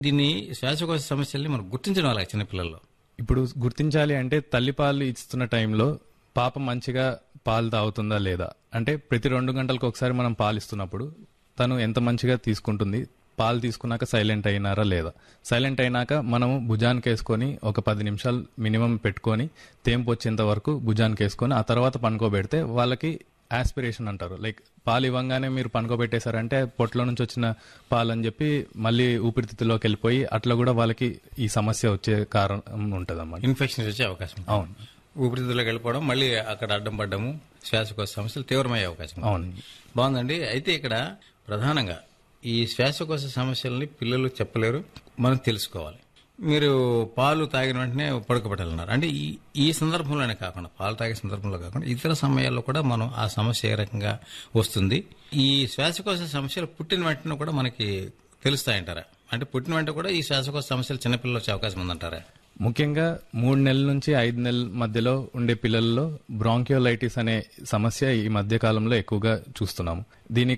దీన్ని శ్వాసకోశ సమస్యల్ని మనం గుర్తించడం అలాగే చిన్నపిల్లల్లో ఇప్పుడు గుర్తించాలి అంటే తల్లిపాలు ఇస్తున్న టైంలో పాప మంచిగా పాలు తాగుతుందా లేదా అంటే ప్రతి రెండు గంటలకు ఒకసారి మనం పాలు ఇస్తున్నప్పుడు తను ఎంత మంచిగా తీసుకుంటుంది పాలు తీసుకున్నాక సైలెంట్ అయినారా లేదా సైలెంట్ అయినాక మనము భుజానికి వేసుకొని ఒక పది నిమిషాలు మినిమం పెట్టుకొని తేంపు వచ్చేంత వరకు భుజానికి వేసుకొని ఆ తర్వాత పనుకోబెడితే వాళ్ళకి ఆస్పిరేషన్ అంటారు లైక్ పాలు ఇవ్వంగానే మీరు పనుకోబెట్టేశారంటే పొట్టలో నుంచి వచ్చిన పాలు అని చెప్పి మళ్ళీ ఊపిరితిత్తులోకి వెళ్ళిపోయి అట్లా కూడా వాళ్ళకి ఈ సమస్య వచ్చే కారణం ఉంటదన్నమాట ఇన్ఫెక్షన్స్ వచ్చే అవకాశం ఉంది. అవును ఊపిరితిత్తులోకి వెళ్ళిపోవడం మళ్ళీ అక్కడ అడ్డం పడ్డము శ్వాసకోశ సమస్యలు తీవ్రమయ్యే అవకాశం ఉంది. అవును బాగుందండి అయితే ఇక్కడ ప్రధానంగా ఈ శ్వాసకోశ సమస్యల్ని పిల్లలు చెప్పలేరు మనం తెలుసుకోవాలి మీరు పాలు తాగిన వెంటనే పడుకోబెట్టాలన్నారు అంటే ఈ ఈ సందర్భంలోనే కాకుండా పాలు తాగే సందర్భంలో కాకుండా ఇతర సమయాల్లో కూడా మనం ఆ సమస్య ఏ రకంగా వస్తుంది ఈ శ్వాసకోశ సమస్యలు పుట్టిన వెంటనే కూడా మనకి తెలుస్తాయంటారా అంటే పుట్టిన వెంటనే కూడా ఈ శ్వాసకోశ సమస్యలు చిన్నపిల్లలు వచ్చే అవకాశం ఉందంటారా ముఖ్యంగా మూడు నెలల నుంచి ఐదు నెలల మధ్యలో ఉండే పిల్లల్లో బ్రాంకియోలైటిస్ అనే సమస్య ఈ మధ్య కాలంలో ఎక్కువగా చూస్తున్నాము దీనికి